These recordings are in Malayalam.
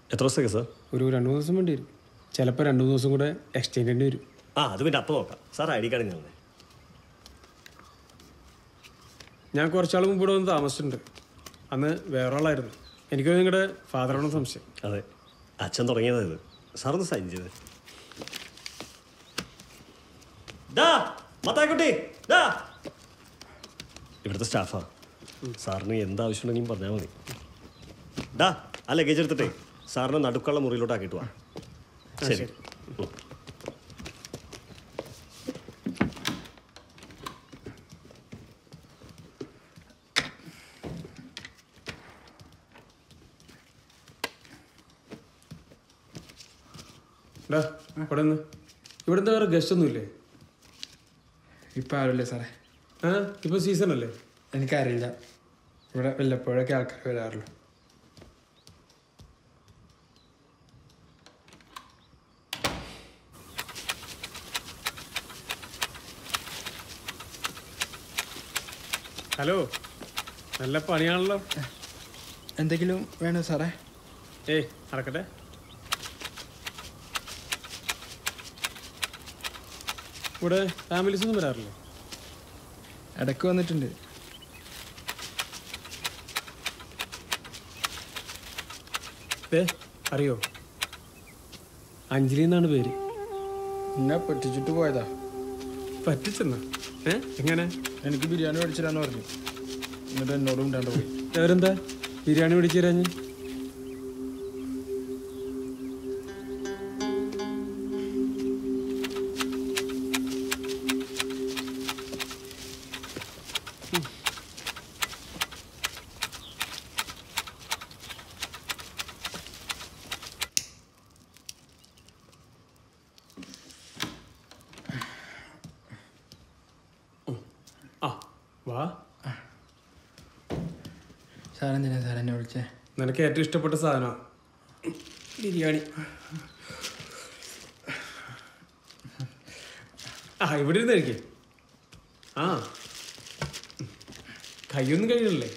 എത്ര ദിവസത്തേക്ക് സാർ ഒരു രണ്ട് മൂന്ന് ദിവസം വേണ്ടി വരും ചിലപ്പോൾ രണ്ട് മൂന്ന് ദിവസം കൂടെ എക്സ്റ്റെൻഡ് ചെയ്യേണ്ടി വരും ആ അത് പിന്നെ അപ്പം നോക്കാം സാർ ഐ ഡി കാർഡ് ഞാൻ ഞാൻ കുറച്ചാൾ മുമ്പ് ഇവിടെ വന്ന് താമസിച്ചിട്ടുണ്ട് അന്ന് വേറൊരാളായിരുന്നു എനിക്ക് നിങ്ങളുടെ ഫാദറാണോ സംശയം അതെ അച്ഛൻ തുടങ്ങിയത് ഇത് സാറൊന്ന് സൈൻ ചെയ്ത് ഡാ മത്തായിക്കുട്ടി ഡാ ഇവിടുത്തെ സ്റ്റാഫാ സാറിന് എന്ത് ആവശ്യമുണ്ടെങ്കിലും പറഞ്ഞാൽ മതി ഡാ ആ ലഗേജ് എടുത്തിട്ടേ സാറിന് നടുക്കുള്ള മുറിയിലോട്ട് ആക്കിയിട്ട് വാ ശരി ഉം. ഡാ ഇവിടെ നിന്ന് ഇവിടെ എന്താ വേറെ ഗസ്റ്റ് ഒന്നുമില്ലേ ഇപ്പം ആരുമില്ലേ സാറേ ആ ഇപ്പോൾ സീസൺ അല്ലേ എനിക്കറിയില്ല ഇവിടെ വല്ലപ്പോഴൊക്കെ ആൾക്കാർ വരാറുള്ളൂ ഹലോ നല്ല പണിയാണല്ലോ എന്തെങ്കിലും വേണോ സാറേ ഏയ് നടക്കട്ടെ ഇവിടെ ഫാമിലീസ് ഒന്നും വരാറില്ലേ ഇടയ്ക്ക് വന്നിട്ടുണ്ട് ഏ അറിയോ അഞ്ജലി എന്നാണ് പേര് എന്നെ പറ്റിച്ചിട്ട് പോയതാ പറ്റിച്ചെന്നാ ഏ എങ്ങനെ എനിക്ക് ബിരിയാണി മേടിച്ചിരാന്ന് പറഞ്ഞു എന്നിട്ട് എന്നോട് ഉണ്ടാണ്ട് പോയി അവരെന്താ ബിരിയാണി മേടിച്ചു തരാഞ്ഞ് ആ വാ സാറെന്തിനാ സാർ എന്നെ വിളിച്ചേ നിനക്ക് ഏറ്റവും ഇഷ്ടപ്പെട്ട സാധനമാണ് ബിരിയാണി ആ ഇവിടെ ഇരുന്ന് കഴിക്കേ ആ കൈയൊന്നും കഴിയണല്ലേ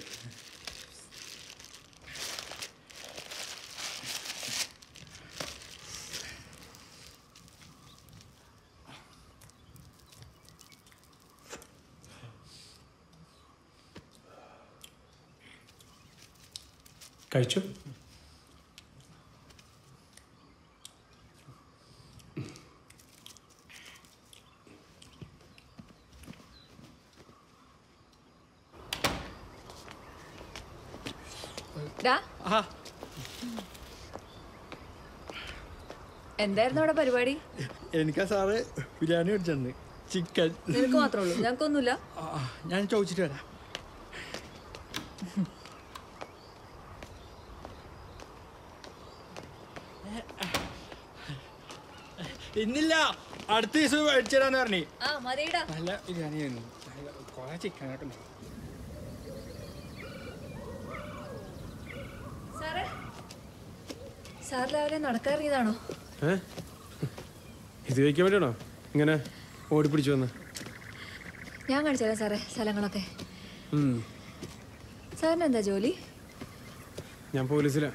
കഴിച്ചു ഡാ. എന്തായിരുന്നു അവിടെ പരിപാടി എനിക്കാ സാറ് ബിരിയാണി മേടിച്ചിട്ടുണ്ട് ചിക്കൻ നിനക്ക് മാത്രമേ ഉള്ളൂ ഞങ്ങൾക്കൊന്നുമില്ല ഞാൻ ചോദിച്ചിട്ട് വരാം ഇന്നില്ല അടുത്ത ദിവസം മേടിച്ചു തരാന്ന് പറഞ്ഞു ആ മതിയിടാ നല്ല ബിരിയാണി ആയിരുന്നു കുറെ ചിക്കനൊക്കെ ഉണ്ട് സാറേ സാർ രാവിലെ നടക്കാറിയതാണോ ഏ ഇത് കഴിക്കാൻ വേണ്ടിയാണോ ഇങ്ങനെ ഓടിപ്പിടിച്ചു വന്ന് ഞാൻ കാണിച്ചു തരാം സാറേ സ്ഥലങ്ങളൊക്കെ ഉം. സാറിന് എന്താ ജോലി ഞാൻ പോലീസിലാ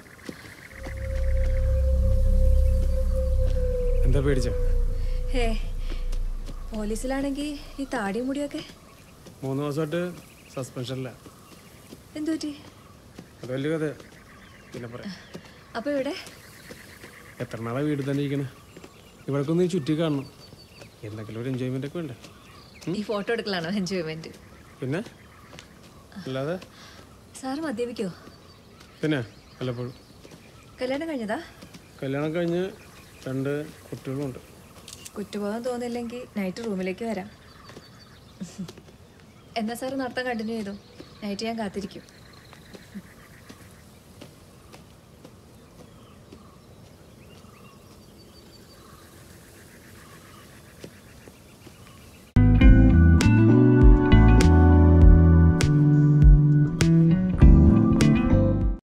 എന്താ പേടിച്ച ഹേ പോലീസിലാണെങ്കിൽ ഈ താടിയും മുടിയൊക്കെ മൂന്ന് ദിവസമായിട്ട് സസ്പെൻഷനില്ല എന്തു പറ്റി അത് വലിയ കഥ പിന്നെ പറയാം അപ്പൊ ഇവിടെ എത്ര നാളെ വീട് തന്നെ ഇരിക്കണേ ഇവിടേക്കൊന്ന് ഈ ചുറ്റി കാണണം എന്തെങ്കിലും ഒരു എൻജോയ്മെൻ്റ് ഒക്കെ വേണ്ടേ ഈ ഫോട്ടോ എടുക്കലാണോ എൻജോയ്മെന്റ് പിന്നെ അല്ലാതെ സാറ് മദ്യപിക്കോ പിന്നെ വല്ലപ്പോഴും കല്യാണം കഴിഞ്ഞതാ കല്യാണം കഴിഞ്ഞ് രണ്ട് കുട്ടികളുമുണ്ട് കുറ്റബോധം തോന്നില്ലെങ്കിൽ നൈറ്റ് റൂമിലേക്ക് വരാം എന്നാ സാറ് നടത്താൻ കണ്ടിന്യൂ ചെയ്തു നൈറ്റ് ഞാൻ കാത്തിരിക്കും